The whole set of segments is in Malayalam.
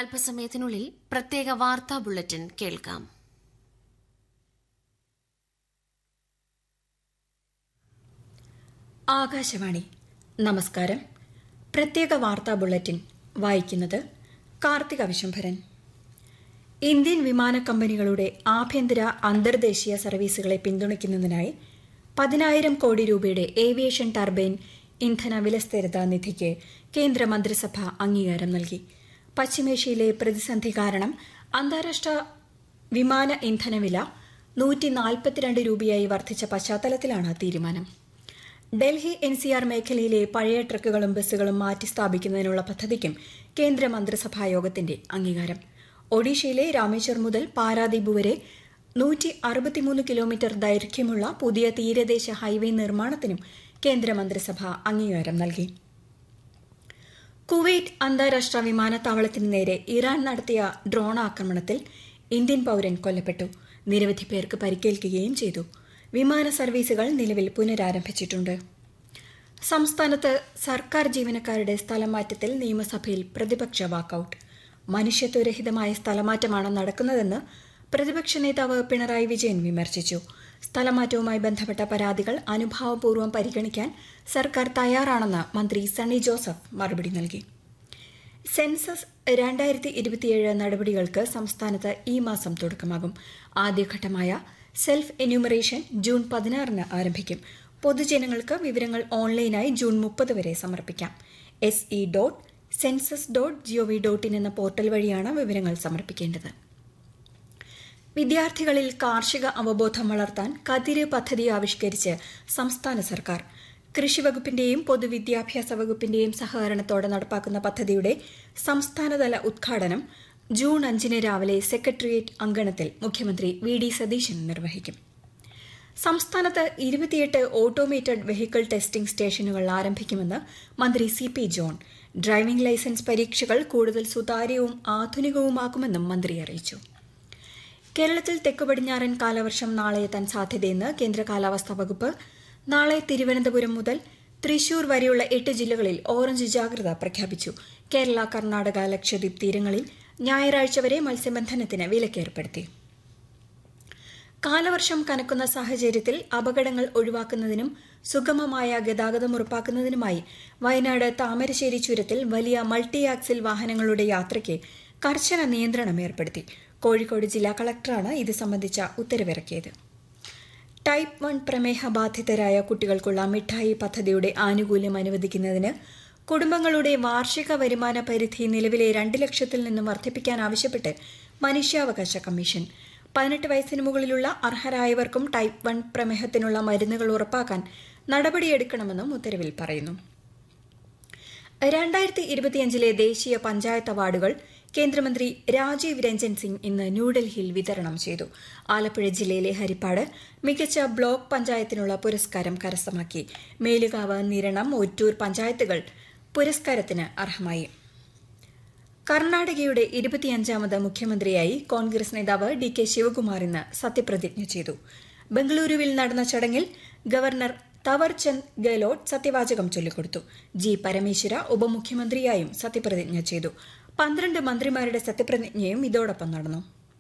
അല്പസമയത്തിനുള്ളിൽ പ്രത്യേക വാർത്താ ബുള്ളറ്റിൻ കേൾക്കാം ആകാശവാണി നമസ്കാരം പ്രത്യേക വാർത്താ ബുള്ളറ്റിൻ വായിക്കുന്നത് കാർത്തിക വിശംഭരൻ ഇന്ത്യൻ വിമാന കമ്പനികളുടെ ആഭ്യന്തര അന്തർദേശീയ സർവീസുകളെ പിന്തുണയ്ക്കുന്നതിനായി പതിനായിരം കോടി രൂപയുടെ ഏവിയേഷൻ ടർബൈൻ ഇന്ധന വിലസ്ഥിരതാ നിധിക്ക് കേന്ദ്ര മന്ത്രിസഭ അംഗീകാരം നൽകി പശ്ചിമേഷ്യയിലെ പ്രതിസന്ധി കാരണം അന്താരാഷ്ട്ര വിമാന ഇന്ധനവില നൂറ്റി നാൽപ്പത്തിരണ്ട് രൂപയായി വർദ്ധിച്ച പശ്ചാത്തലത്തിലാണ് തീരുമാനം ഡൽഹി എൻസിആർ മേഖലയിലെ പഴയ ട്രക്കുകളും ബസ്സുകളും മാറ്റി സ്ഥാപിക്കുന്നതിനുള്ള പദ്ധതിക്കും കേന്ദ്ര മന്ത്രിസഭാ യോഗത്തിന്റെ അംഗീകാരം ഒഡീഷയിലെ രാമേശ്വർ മുതൽ പാരാദീപ് വരെ നൂറ്റി അറുപത്തിമൂന്ന് കിലോമീറ്റർ ദൈർഘ്യമുള്ള പുതിയ തീരദേശ ഹൈവേ നിർമ്മാണത്തിനും കേന്ദ്രമന്ത്രിസഭ അംഗീകാരം നൽകി കുവൈറ്റ് അന്താരാഷ്ട്ര വിമാനത്താവളത്തിന് നേരെ ഇറാൻ നടത്തിയ ഡ്രോൺ ആക്രമണത്തിൽ ഇന്ത്യൻ പൌരൻ കൊല്ലപ്പെട്ടു നിരവധി പേർക്ക് പരിക്കേൽക്കുകയും ചെയ്തു വിമാന സർവീസുകൾ നിലവിൽ പുനരാരംഭിച്ചിട്ടുണ്ട് സംസ്ഥാനത്ത് സർക്കാർ ജീവനക്കാരുടെ സ്ഥലമാറ്റത്തിൽ നിയമസഭയിൽ പ്രതിപക്ഷ വാക്കൌട്ട് മനുഷ്യത്വരഹിതമായ സ്ഥലമാറ്റമാണ് നടക്കുന്നതെന്ന് പ്രതിപക്ഷ നേതാവ് പിണറായി വിജയൻ വിമർശിച്ചു സ്ഥലമാറ്റവുമായി ബന്ധപ്പെട്ട പരാതികൾ അനുഭാവപൂർവ്വം പരിഗണിക്കാൻ സർക്കാർ തയ്യാറാണെന്ന് മന്ത്രി സണ്ണി ജോസഫ് മറുപടി നൽകി സെൻസസ് രണ്ടായിരത്തി ഇരുപത്തിയേഴ് നടപടികൾക്ക് സംസ്ഥാനത്ത് ഈ മാസം തുടക്കമാകും ആദ്യഘട്ടമായ സെൽഫ് എന്യൂമറേഷൻ ജൂൺ പതിനാറിന് ആരംഭിക്കും പൊതുജനങ്ങൾക്ക് വിവരങ്ങൾ ഓൺലൈനായി ജൂൺ മുപ്പത് വരെ സമർപ്പിക്കാം S E dot census dot G O V dot in എന്ന പോർട്ടൽ വഴിയാണ് വിവരങ്ങൾ സമർപ്പിക്കേണ്ടത് വിദ്യാർത്ഥികളിൽ കാർഷിക അവബോധം വളർത്താൻ കതിര് പദ്ധതി ആവിഷ്കരിച്ച് സംസ്ഥാന സർക്കാർ കൃഷിവകുപ്പിന്റെയും പൊതുവിദ്യാഭ്യാസ വകുപ്പിന്റെയും സഹകരണത്തോടെ നടപ്പാക്കുന്ന പദ്ധതിയുടെ സംസ്ഥാനതല ഉദ്ഘാടനം ജൂൺ അഞ്ചിന് രാവിലെ സെക്രട്ടേറിയറ്റ് അങ്കണത്തിൽ മുഖ്യമന്ത്രി വി ഡി സതീശൻ നിർവഹിക്കും സംസ്ഥാനത്ത് ഇരുപത്തിയെട്ട് ഓട്ടോമേറ്റഡ് വെഹിക്കിൾ ടെസ്റ്റിംഗ് സ്റ്റേഷനുകൾ ആരംഭിക്കുമെന്ന് മന്ത്രി C P John driving licence പരീക്ഷകൾ കൂടുതൽ സുതാര്യവും ആധുനികവുമാക്കുമെന്നും മന്ത്രി അറിയിച്ചു കേരളത്തിൽ തെക്കു പടിഞ്ഞാറൻ കാലവർഷം നാളെ എത്താൻ സാധ്യതയെന്ന് കേന്ദ്ര കാലാവസ്ഥാ വകുപ്പ് നാളെ തിരുവനന്തപുരം മുതൽ തൃശൂർ വരെയുള്ള എട്ട് ജില്ലകളിൽ ഓറഞ്ച് ജാഗ്രത പ്രഖ്യാപിച്ചു കേരള കർണാടക ലക്ഷദ്വീപ് തീരങ്ങളിൽ ഞായറാഴ്ച വരെ മത്സ്യബന്ധനത്തിന് വിലക്കേർപ്പെടുത്തി കാലവർഷം കനക്കുന്ന സാഹചര്യത്തിൽ അപകടങ്ങൾ ഒഴിവാക്കുന്നതിനും സുഗമമായ ഗതാഗതം ഉറപ്പാക്കുന്നതിനുമായി വയനാട് താമരശ്ശേരി ചുരത്തിൽ വലിയ മൾട്ടി ആക്സിൽ വാഹനങ്ങളുടെ യാത്രയ്ക്ക് കർശന നിയന്ത്രണം ഏർപ്പെടുത്തി കോഴിക്കോട് ജില്ലാ കളക്ടറാണ് ഇത് സംബന്ധിച്ച ഉത്തരവിറക്കിയത് ടൈപ്പ് വൺ പ്രമേഹ ബാധിതരായ കുട്ടികൾക്കുള്ള മിഠായി പദ്ധതിയുടെ ആനുകൂല്യം അനുവദിക്കുന്നതിന് കുടുംബങ്ങളുടെ വാർഷിക വരുമാന പരിധി നിലവിലെ രണ്ട് ലക്ഷത്തിൽ നിന്നും വർദ്ധിപ്പിക്കാൻ ആവശ്യപ്പെട്ട് മനുഷ്യാവകാശ കമ്മീഷൻ പതിനെട്ട് വയസ്സിന് മുകളിലുള്ള അർഹരായവർക്കും ടൈപ്പ് വൺ പ്രമേഹത്തിനുള്ള മരുന്നുകൾ ഉറപ്പാക്കാൻ നടപടിയെടുക്കണമെന്നും ഉത്തരവിൽ പറയുന്നു രണ്ടായിരത്തി ഇരുപത്തിയഞ്ചിലെ ദേശീയ പഞ്ചായത്ത് അവാർഡുകൾ കേന്ദ്രമന്ത്രി രാജീവ് രഞ്ജൻ സിംഗ് ഇന്ന് ന്യൂഡൽഹിയിൽ വിതരണം ചെയ്തു ആലപ്പുഴ ജില്ലയിലെ ഹരിപ്പാട് മികച്ച ബ്ലോക്ക് പഞ്ചായത്തിനുള്ള പുരസ്കാരം കരസ്ഥമാക്കി മേലുകാവ് നിരണം ഒറ്റൂർ പഞ്ചായത്തുകൾ പുരസ്കാരത്തിന് അർഹമായി കർണാടകയുടെ ഇരുപത്തിയഞ്ചാമത് മുഖ്യമന്ത്രിയായി കോൺഗ്രസ് നേതാവ് ഡി കെ ശിവകുമാർ ഇന്ന് സത്യപ്രതിജ്ഞ ചെയ്തു ബംഗളൂരുവിൽ നടന്ന ചടങ്ങിൽ ഗവർണർ തവർചന്ദ് ഗെഹ്ലോട്ട് സത്യവാചകം ചൊല്ലിക്കൊടുത്തു ജി പരമേശ്വര ഉപമുഖ്യമന്ത്രിയായും സത്യപ്രതിജ്ഞ ചെയ്തു പന്ത്രണ്ട് മന്ത്രിമാരുടെ സത്യപ്രതിജ്ഞയും ഇതോടൊപ്പം നടന്നു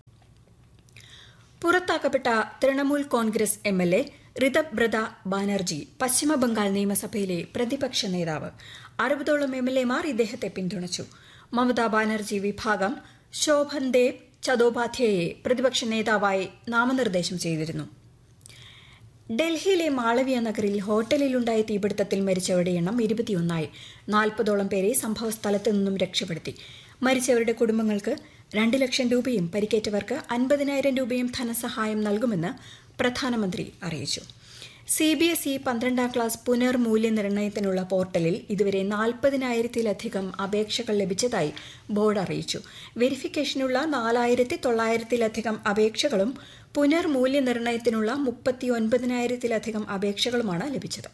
പുറത്താക്കപ്പെട്ട Trinamool Congress M L A Ritabrata Banerjee പശ്ചിമബംഗാൾ നിയമസഭയിലെ പ്രതിപക്ഷ നേതാവ് അറുപതോളം എം എൽ എമാർ ഇദ്ദേഹത്തെ പിന്തുണച്ചു മമതാ ബാനർജി വിഭാഗം ശോഭൻ ദേവ് ചതോപാധ്യായെ പ്രതിപക്ഷ നേതാവായി നാമനിർദ്ദേശം ചെയ്തിരുന്നു ഡൽഹിയിലെ മാളവിയ നഗറിൽ ഹോട്ടലിലുണ്ടായ തീപിടുത്തത്തിൽ മരിച്ചവരുടെ എണ്ണം ഇരുപത്തിയൊന്നായി നാൽപ്പതോളം പേരെ സംഭവസ്ഥലത്ത് നിന്നും രക്ഷപ്പെടുത്തി മരിച്ചവരുടെ കുടുംബങ്ങൾക്ക് രണ്ട് ലക്ഷം രൂപയും പരിക്കേറ്റവർക്ക് അൻപതിനായിരം രൂപയും ധനസഹായം നൽകുമെന്ന് പ്രധാനമന്ത്രി അറിയിച്ചു സി ബി എസ് ഇ പന്ത്രണ്ടാം ക്ലാസ് പുനർമൂല്യനിർണ്ണയത്തിനുള്ള പോർട്ടലിൽ ഇതുവരെ നാൽപ്പതിനായിരത്തിലധികം അപേക്ഷകൾ ലഭിച്ചതായി ബോർഡ് അറിയിച്ചു വെരിഫിക്കേഷനുള്ള നാലായിരത്തി തൊള്ളായിരത്തിലധികം അപേക്ഷകളും പുനർമൂല്യനിർണ്ണയത്തിനുള്ള മുപ്പത്തിയൊൻപതിനായിരത്തിലധികം അപേക്ഷകളുമാണ് ലഭിച്ചത്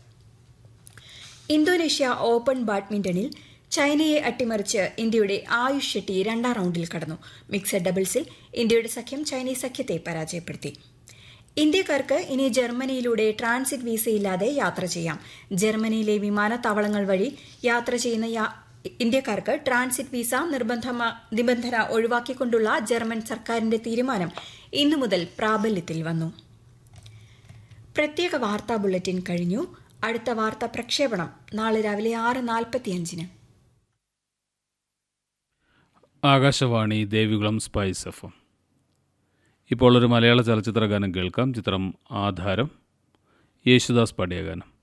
ഇന്തോനേഷ്യ ഓപ്പൺ ബാഡ്മിന്റണിൽ ചൈനയെ അട്ടിമറിച്ച് ഇന്ത്യയുടെ ആയുഷ് ഷെട്ടി രണ്ടാം റൌണ്ടിൽ കടന്നു മിക്സഡ് ഡബിൾസിൽ ഇന്ത്യയുടെ സഖ്യം ചൈനീസ് സഖ്യത്തെ പരാജയപ്പെടുത്തി ഇന്ത്യക്കാർക്ക് ഇനി ജർമ്മനിയിലൂടെ ട്രാൻസിറ്റ് വിസയില്ലാതെ യാത്ര ചെയ്യാം ജർമ്മനിയിലെ വിമാനത്താവളങ്ങൾ വഴി യാത്ര ചെയ്യുന്ന ഇന്ത്യക്കാർക്ക് ട്രാൻസിറ്റ് വിസ നിർബന്ധമ- നിബന്ധന ഒഴിവാക്കിക്കൊണ്ടുള്ള ജർമ്മൻ സർക്കാരിന്റെ തീരുമാനം ഇന്നു മുതൽ പ്രാബല്യത്തിൽ വന്നു പ്രത്യേക വാർത്താ ബുള്ളറ്റിൻ കഴിഞ്ഞു അടുത്ത വാർത്താ പ്രക്ഷേപണം നാളെ രാവിലെ ആറ് നാൽപ്പത്തിയഞ്ചിന് Akashvani Devikulam spice F M ഇപ്പോൾ ഒരു മലയാള ചലച്ചിത്ര ഗാനം കേൾക്കാം ചിത്രം ആധാരം യേശുദാസ് പാടിയ ഗാനം